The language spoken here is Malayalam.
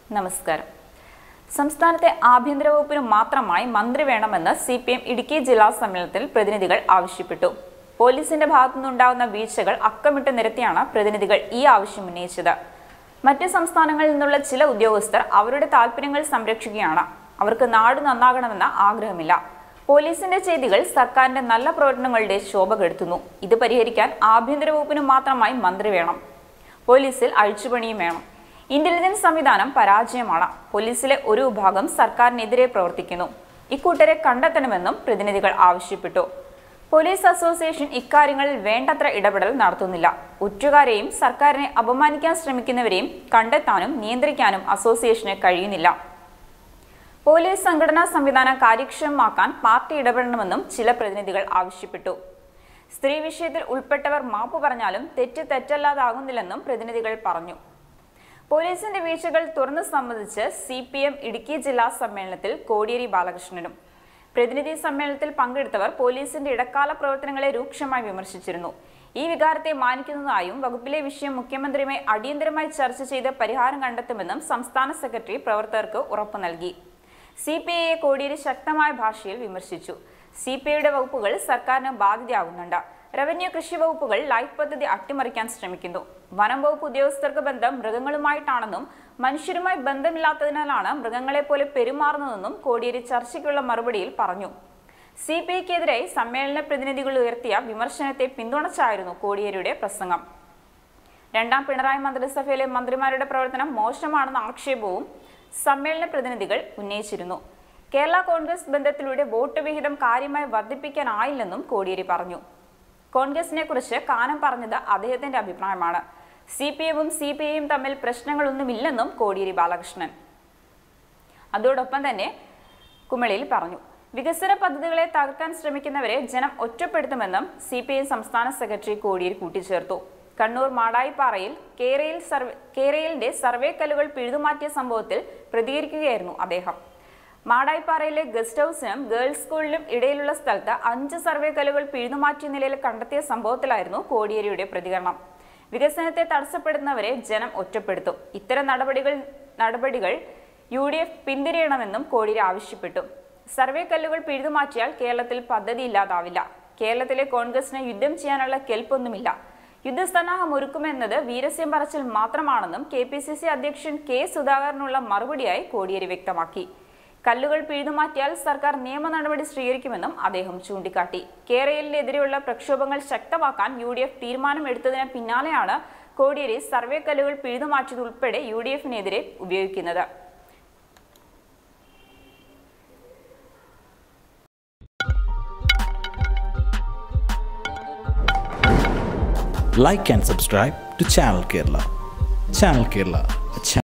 നമസ്കാരം സംസ്ഥാനത്തെ ആഭ്യന്തര വകുപ്പിന് മാത്രമായി മന്ത്രി വേണമെന്ന് സി പി എം ഇടുക്കി ജില്ലാ സമ്മേളനത്തിൽ പ്രതിനിധികൾ ആവശ്യപ്പെട്ടു പോലീസിന്റെ ഭാഗത്തുനിന്നുണ്ടാകുന്ന വീഴ്ചകൾ അക്കമിട്ട് നിരത്തിയാണ് പ്രതിനിധികൾ ഈ ആവശ്യം ഉന്നയിച്ചത് മറ്റ് സംസ്ഥാനങ്ങളിൽ നിന്നുള്ള ചില ഉദ്യോഗസ്ഥർ അവരുടെ താൽപ്പര്യങ്ങൾ സംരക്ഷിക്കുകയാണ് അവർക്ക് നാട് നന്നാകണമെന്ന ആഗ്രഹമില്ല പോലീസിന്റെ ചെയ്തികൾ സർക്കാരിന്റെ നല്ല പ്രവർത്തനങ്ങളുടെ ശോഭ കെടുത്തുന്നു ഇത് പരിഹരിക്കാൻ ആഭ്യന്തര വകുപ്പിന് മാത്രമായി മന്ത്രി വേണം പോലീസിൽ അഴിച്ചുപണിയും വേണം ഇന്റലിജൻസ് സംവിധാനം പരാജയമാണ് പോലീസിലെ ഒരു വിഭാഗം സർക്കാരിനെതിരെ പ്രവർത്തിക്കുന്നു ഇക്കൂട്ടരെ കണ്ടെത്തണമെന്നും പ്രതിനിധികൾ ആവശ്യപ്പെട്ടു പോലീസ് അസോസിയേഷൻ ഇക്കാര്യങ്ങളിൽ വേണ്ടത്ര ഇടപെടൽ നടത്തുന്നില്ല ഒറ്റുകാരെയും സർക്കാരിനെ അപമാനിക്കാൻ ശ്രമിക്കുന്നവരെയും കണ്ടെത്താനും നിയന്ത്രിക്കാനും അസോസിയേഷന് കഴിയുന്നില്ല പോലീസ് സംഘടനാ സംവിധാനം കാര്യക്ഷമമാക്കാൻ പാർട്ടി ഇടപെടണമെന്നും ചില പ്രതിനിധികൾ ആവശ്യപ്പെട്ടു സ്ത്രീ വിഷയത്തിൽ ഉൾപ്പെട്ടവർ മാപ്പ് പറഞ്ഞാലും തെറ്റ് തെറ്റല്ലാതാകുന്നില്ലെന്നും പ്രതിനിധികൾ പറഞ്ഞു പോലീസിന്റെ വീഴ്ചകൾ തുറന്നു സമ്മതിച്ച് സി പി എം ഇടുക്കി ജില്ലാ സമ്മേളനത്തിൽ കോടിയേരി ബാലകൃഷ്ണനും പ്രതിനിധി സമ്മേളനത്തിൽ പങ്കെടുത്തവർ പോലീസിന്റെ ഇടക്കാല പ്രവർത്തനങ്ങളെ രൂക്ഷമായി വിമർശിച്ചിരുന്നു ഈ വികാരത്തെ മാനിക്കുന്നതായും വകുപ്പിലെ വിഷയം മുഖ്യമന്ത്രിയുമായി അടിയന്തരമായി ചർച്ച ചെയ്ത് പരിഹാരം കണ്ടെത്തുമെന്നും സംസ്ഥാന സെക്രട്ടറി പ്രവർത്തകർക്ക് ഉറപ്പു നൽകി സി പി ഐയെ കോടിയേരി ശക്തമായ ഭാഷയിൽ വിമർശിച്ചു സി പി ഐയുടെ വകുപ്പുകൾ സർക്കാരിന് ബാധ്യതയാകുന്നുണ്ട് റവന്യൂ കൃഷി വകുപ്പുകൾ ലൈഫ് പദ്ധതി അട്ടിമറിക്കാൻ ശ്രമിക്കുന്നു വനം വകുപ്പ് ഉദ്യോഗസ്ഥർക്ക് ബന്ധം മൃഗങ്ങളുമായിട്ടാണെന്നും മനുഷ്യരുമായി ബന്ധമില്ലാത്തതിനാലാണ് മൃഗങ്ങളെ പോലെ പെരുമാറുന്നതെന്നും കോടിയേരി ചർച്ചയ്ക്കുള്ള മറുപടിയിൽ പറഞ്ഞു സി പി ഐക്കെതിരെ സമ്മേളന പ്രതിനിധികൾ ഉയർത്തിയ വിമർശനത്തെ പിന്തുണച്ചായിരുന്നു കോടിയേരിയുടെ പ്രസംഗം രണ്ടാം പിണറായി മന്ത്രിസഭയിലെ മന്ത്രിമാരുടെ പ്രവർത്തനം മോശമാണെന്ന ആക്ഷേപവും സമ്മേളന പ്രതിനിധികൾ ഉന്നയിച്ചിരുന്നു കേരള കോൺഗ്രസ് ബന്ധത്തിലൂടെ വോട്ട് വിഹിതം കാര്യമായി വർദ്ധിപ്പിക്കാനായില്ലെന്നും കോടിയേരി പറഞ്ഞു കോൺഗ്രസിനെ കുറിച്ച് കാനം പറഞ്ഞത് അദ്ദേഹത്തിന്റെ അഭിപ്രായമാണ് സി പി എമ്മും സി പി ഐയും തമ്മിൽ പ്രശ്നങ്ങളൊന്നുമില്ലെന്നും കോടിയേരി ബാലകൃഷ്ണൻ അതോടൊപ്പം തന്നെ കുമളിയിൽ പറഞ്ഞു വികസന പദ്ധതികളെ തകർക്കാൻ ശ്രമിക്കുന്നവരെ ജനം ഒറ്റപ്പെടുത്തുമെന്നും സി പി ഐ സംസ്ഥാന സെക്രട്ടറി കോടിയേരി കൂട്ടിച്ചേർത്തു കണ്ണൂർ മാടായിപ്പാറയിൽ കേരയിൽ സർവേ കേരയിലിന്റെ സർവേ കല്ലുകൾ പിഴുതുമാറ്റിയ സംഭവത്തിൽ പ്രതികരിക്കുകയായിരുന്നു അദ്ദേഹം മാടായിപ്പാറയിലെ ഗസ്റ്റ് ഹൌസിനും ഗേൾസ് സ്കൂളിനും ഇടയിലുള്ള സ്ഥലത്ത് അഞ്ച് സർവേ കല്ലുകൾ പിഴുതുമാറ്റിയ നിലയിൽ കണ്ടെത്തിയ സംഭവത്തിലായിരുന്നു കോടിയേരിയുടെ പ്രതികരണം വികസനത്തെ തടസ്സപ്പെടുന്നവരെ ജനം ഒറ്റപ്പെടുത്തും ഇത്തരം നടപടികൾ നടപടികൾ യു ഡി എഫ് പിന്തിരിയണമെന്നും കോടിയേരി ആവശ്യപ്പെട്ടു സർവേ കല്ലുകൾ പിഴുതുമാറ്റിയാൽ കേരളത്തിൽ പദ്ധതി ഇല്ലാതാവില്ല കേരളത്തിലെ കോൺഗ്രസിന് യുദ്ധം ചെയ്യാനുള്ള കെൽപ്പൊന്നുമില്ല യുദ്ധസന്നാഹം ഒരുക്കുമെന്നത് വീരസ്യം പറച്ചിൽ മാത്രമാണെന്നും കെ പി സി സി അധ്യക്ഷൻ കെ സുധാകരനുള്ള മറുപടിയായി കോടിയേരി വ്യക്തമാക്കി കല്ലുകൾ പിഴുതുമാറ്റിയാൽ സർക്കാർ നിയമ നടപടി സ്വീകരിക്കുമെന്നും അദ്ദേഹം ചൂണ്ടിക്കാട്ടി കേരളിനെതിരെയുള്ള പ്രക്ഷോഭങ്ങൾ ശക്തമാക്കാൻ യു ഡി എഫ് തീരുമാനമെടുത്തതിന് പിന്നാലെയാണ് കോടിയേരി സർവേ കല്ലുകൾ പിഴുതുമാറ്റിയതുൾപ്പെടെ യു ഡി എഫിനെതിരെ ഉപയോഗിക്കുന്നത് like and subscribe to Channel Kerala. Channel Kerala, a channel